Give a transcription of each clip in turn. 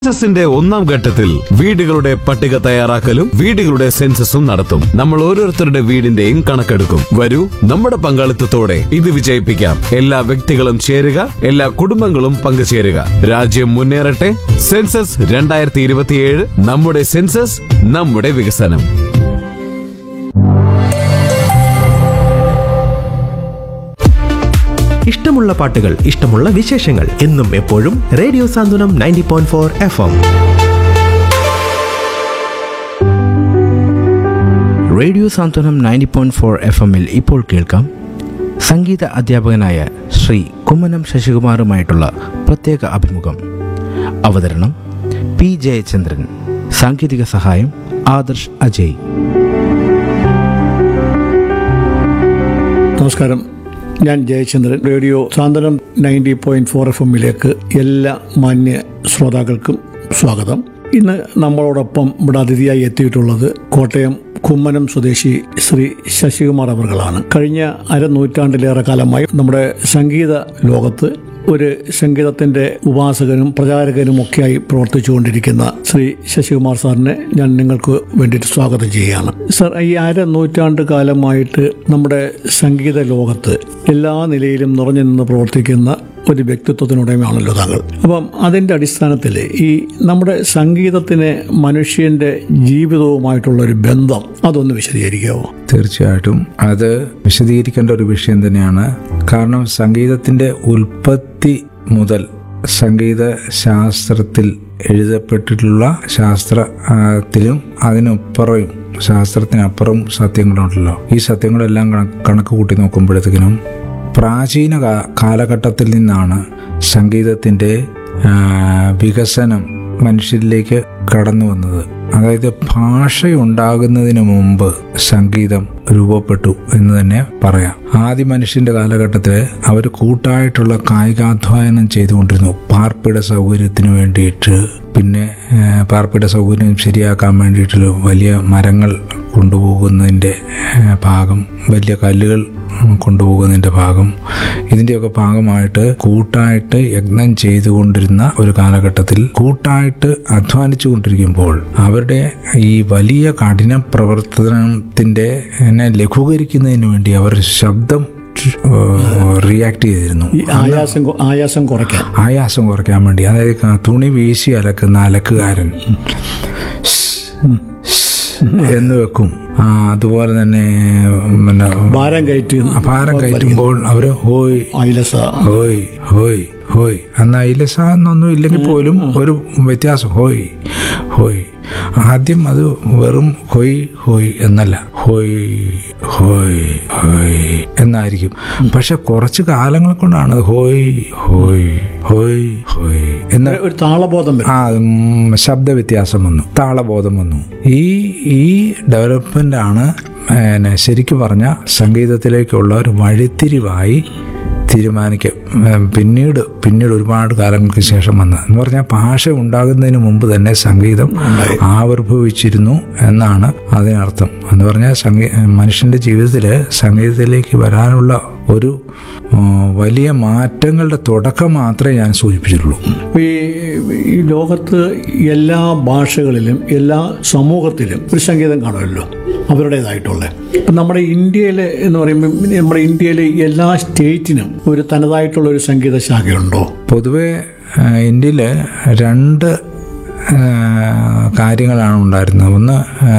സെൻസസിന്റെ ഒന്നാം ഘട്ടത്തിൽ വീടുകളുടെ പട്ടിക തയ്യാറാക്കലും വീടുകളുടെ സെൻസസും നടത്തും നമ്മൾ ഓരോരുത്തരുടെ വീടിന്റെയും കണക്കെടുക്കും വരൂ നമ്മുടെ പങ്കാളിത്തത്തോടെ ഇത് വിജയിപ്പിക്കാം എല്ലാ വ്യക്തികളും ചേരുക എല്ലാ കുടുംബങ്ങളും പങ്കുചേരുക രാജ്യം മുന്നേറട്ടെ സെൻസസ് രണ്ടായിരത്തി ഇരുപത്തിയേഴ് നമ്മുടെ സെൻസസ് നമ്മുടെ വികസനം ഇഷ്ടമുള്ള പാട്ടുകൾ ഇഷ്ടമുള്ള വിശേഷങ്ങൾ എന്നും എപ്പോഴും radio Santhwanam ninety point four F M radio Santhwanam ninety point four F എമ്മിൽ ഇപ്പോൾ കേൾക്കാം സംഗീത അധ്യാപകനായ ശ്രീ കുമ്മനം ശശികുമാറുമായിട്ടുള്ള പ്രത്യേക അഭിമുഖം അവതരണം പി ജയചന്ദ്രൻ സാങ്കേതിക സഹായം ആദർശ് അജയ് നമസ്കാരം ഞാൻ Jayachandran radio Santhwanam ninety point four F എമ്മിലേക്ക് എല്ലാ മാന്യ ശ്രോതാക്കൾക്കും സ്വാഗതം ഇന്ന് നമ്മളോടൊപ്പം ഇവിടെ അതിഥിയായി എത്തിയിട്ടുള്ളത് കോട്ടയം കുമ്മനം സ്വദേശി ശ്രീ ശശികുമാർ അവർകളാണ് കഴിഞ്ഞ അരനൂറ്റാണ്ടിലേറെ കാലമായി നമ്മുടെ സംഗീത ലോകത്ത് ഒരു സംഗീതത്തിന്റെ ഉപാസകനും പ്രചാരകനും ഒക്കെയായി പ്രവർത്തിച്ചുകൊണ്ടിരിക്കുന്ന ശ്രീ ശശികുമാർ സാറിനെ ഞാൻ നിങ്ങൾക്ക് വേണ്ടിയിട്ട് സ്വാഗതം ചെയ്യുകയാണ് സർ ഈ അര നൂറ്റാണ്ട് കാലമായിട്ട് നമ്മുടെ സംഗീത ലോകത്ത് എല്ലാ നിലയിലും നിറഞ്ഞു നിന്ന് പ്രവർത്തിക്കുന്ന ഒരു വ്യക്തിത്വത്തിനുടമയാണല്ലോ താങ്കൾ അപ്പം അതിൻ്റെ അടിസ്ഥാനത്തിൽ ഈ നമ്മുടെ സംഗീതത്തിന് മനുഷ്യന്റെ ജീവിതവുമായിട്ടുള്ള ഒരു ബന്ധം അതൊന്ന് വിശദീകരിക്കാവോ തീർച്ചയായിട്ടും അത് വിശദീകരിക്കേണ്ട ഒരു വിഷയം തന്നെയാണ് കാരണം സംഗീതത്തിന്റെ ഉൽപ്പത്തി മുതൽ സംഗീത ശാസ്ത്രത്തിൽ എഴുതപ്പെട്ടിട്ടുള്ള ശാസ്ത്രത്തിലും അതിനപ്പുറവും ശാസ്ത്രത്തിനപ്പുറം സത്യങ്ങളുണ്ടല്ലോ ഈ സത്യങ്ങളെല്ലാം കണ- കണക്ക് കൂട്ടി നോക്കുമ്പോഴത്തേക്കിനും പ്രാചീന കാ- കാലഘട്ടത്തിൽ നിന്നാണ് സംഗീതത്തിൻ്റെ ആ, വികസനം മനുഷ്യരിലേക്ക് കടന്നു വന്നത് അതായത് ഭാഷയുണ്ടാകുന്നതിന് മുമ്പ് സംഗീതം രൂപപ്പെട്ടു എന്ന് തന്നെ പറയാം ആദ്യ മനുഷ്യന്റെ കാലഘട്ടത്തിൽ അവർ കൂട്ടായിട്ടുള്ള കായികാധ്വാനം ചെയ്തുകൊണ്ടിരുന്നു പാർപ്പിട സൗകര്യത്തിന് വേണ്ടിയിട്ട് പിന്നെ ആ, പാർപ്പിട സൗകര്യം ശരിയാക്കാൻ വേണ്ടിയിട്ട് വലിയ മരങ്ങൾ കൊണ്ടുപോകുന്നതിൻ്റെ ആ, ഭാഗം വലിയ കല്ലുകൾ കൊണ്ടുപോകുന്നതിൻ്റെ ഭാഗം ഇതിൻ്റെയൊക്കെ ഭാഗമായിട്ട് കൂട്ടായിട്ട് യജ്ഞം ചെയ്തുകൊണ്ടിരുന്ന ഒരു കാലഘട്ടത്തിൽ കൂട്ടായിട്ട് അധ്വാനിച്ചു കൊണ്ടിരിക്കുമ്പോൾ അവരുടെ ഈ വലിയ കഠിന പ്രവർത്തനത്തിൻ്റെ എന്നെ ലഘൂകരിക്കുന്നതിന് വേണ്ടി അവർ ശബ്ദം റിയാക്ട് ചെയ്തിരുന്നു ഈ ആയാസം കൊ- ആയാസം കുറയ്ക്കാൻ ആയാസം കുറയ്ക്കാൻ വേണ്ടി അതായത് ക- തുണി വീശി അലക്കുന്ന അലക്കുകാരൻ എന്ന് വെക്കും ആ അതുപോലെ തന്നെ പിന്നെ ഭാരം കയറ്റി ഭാരം കയറ്റുമ്പോൾ അവര് ഹോയ് ഐലസ ഹോയ് ഹോയ് ഹോയ് അന്ന് ഐലസ എന്നൊന്നും ഇല്ലെങ്കിൽ പോലും ഒരു വ്യത്യാസം ഹോയ് ഹോയ് ആദ്യം അത് വെറും ഹോയ് ഹോയ് എന്നല്ല ഹോയ് ഹോയ് ഹോയ് എന്നായിരിക്കും പക്ഷെ കുറച്ച് കാലങ്ങൾ കൊണ്ടാണ് അത് ഹോയ് ഹോയ് ഹോയ് ഹോയ് എന്ന് ഒരു താളബോധം വരും ആ ഉം, ശബ്ദ വ്യത്യാസം വന്നു താളബോധം വന്നു ഈ ഈ ഡെവലപ്മെന്റ് ആണ് പിന്നെ ശരിക്കും പറഞ്ഞ സംഗീതത്തിലേക്കുള്ള ഒരു വഴിത്തിരിവായി തീരുമാനിക്കും ഉം, പിന്നീട് പിന്നീട് ഒരുപാട് കാലങ്ങൾക്ക് ശേഷം വന്ന് എന്ന് പറഞ്ഞാൽ ഭാഷ ഉണ്ടാകുന്നതിന് മുമ്പ് തന്നെ സംഗീതം ആവിർഭവിച്ചിരുന്നു എന്നാണ് അതിനർത്ഥം എന്ന് പറഞ്ഞാൽ സംഗീ മനുഷ്യന്റെ ജീവിതത്തിൽ സംഗീതത്തിലേക്ക് വരാനുള്ള ഒരു ഉം, വലിയ മാറ്റങ്ങളുടെ തുടക്കം മാത്രമേ ഞാൻ സൂചിപ്പിച്ചിട്ടുള്ളൂ ഈ ഈ ലോകത്ത് എല്ലാ ഭാഷകളിലും എല്ലാ സമൂഹത്തിലും ഒരു സംഗീതം കാണുമല്ലോ അവരുടേതായിട്ടുള്ള ഇപ്പം നമ്മുടെ ഇന്ത്യയിൽ എന്ന് പറയുമ്പോൾ നമ്മുടെ ഇന്ത്യയിലെ എല്ലാ സ്റ്റേറ്റിനും ഒരു തനതായിട്ടുള്ള ഒരു സംഗീത ശാഖയുണ്ടോ പൊതുവെ ഇന്ത്യയിൽ രണ്ട് ആ, കാര്യങ്ങളാണ് ഉണ്ടായിരുന്നത് ഒന്ന് ആ,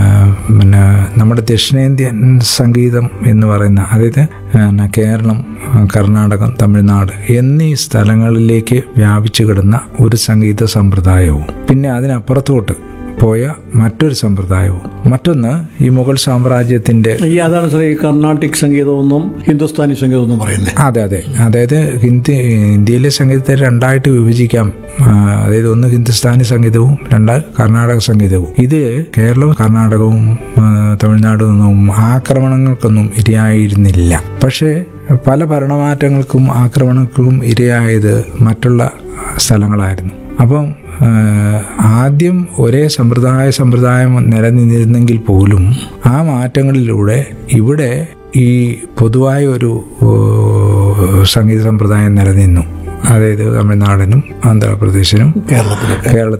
പിന്നെ നമ്മുടെ ദക്ഷിണേന്ത്യൻ സംഗീതം എന്ന് പറയുന്ന അതായത് പിന്നെ കേരളം കർണാടകം തമിഴ്നാട് എന്നീ സ്ഥലങ്ങളിലേക്ക് വ്യാപിച്ചു കിടന്ന ഒരു സംഗീത സമ്പ്രദായവും പിന്നെ അതിനപ്പുറത്തോട്ട് പോയ മറ്റൊരു സമ്പ്രദായവും മറ്റൊന്ന് ഈ മുഗൾ സാമ്രാജ്യത്തിൻ്റെ ഈ അതാണ് സാർ ഈ കർണാട്ടിക് സംഗീതമെന്നും ഹിന്ദുസ്ഥാനി സംഗീതമെന്നും പറയുന്നത് അതെ അതെ അതായത് ഹിന്ദി ഇന്ത്യയിലെ സംഗീതത്തെ രണ്ടായിട്ട് വിഭജിക്കാം ആ, അതായത് ഒന്ന് ഹിന്ദുസ്ഥാനി സംഗീതവും രണ്ട് കർണാടക സംഗീതവും ഇത് കേരളവും കർണാടകവും ആ, തമിഴ്നാടും ഒന്നും ആക്രമണങ്ങൾക്കൊന്നും ഇരയായിരുന്നില്ല പക്ഷേ പല ഭരണമാറ്റങ്ങൾക്കും ആക്രമണങ്ങൾക്കും ഇരയായത് മറ്റുള്ള സ്ഥലങ്ങളായിരുന്നു അപ്പം ആ, ആദ്യം ഒരേ സമ്പ്രദായ സമ്പ്രദായം നിലനിന്നിരുന്നെങ്കിൽ പോലും ആ മാറ്റങ്ങളിലൂടെ ഇവിടെ ഈ പൊതുവായ ഒരു ഓ, സംഗീത സമ്പ്രദായം നിലനിന്നു അതായത് തമിഴ്നാടിനും ആന്ധ്രാപ്രദേശിനും കേരളത്തിലൊക്കെ കേരളത്തിൽ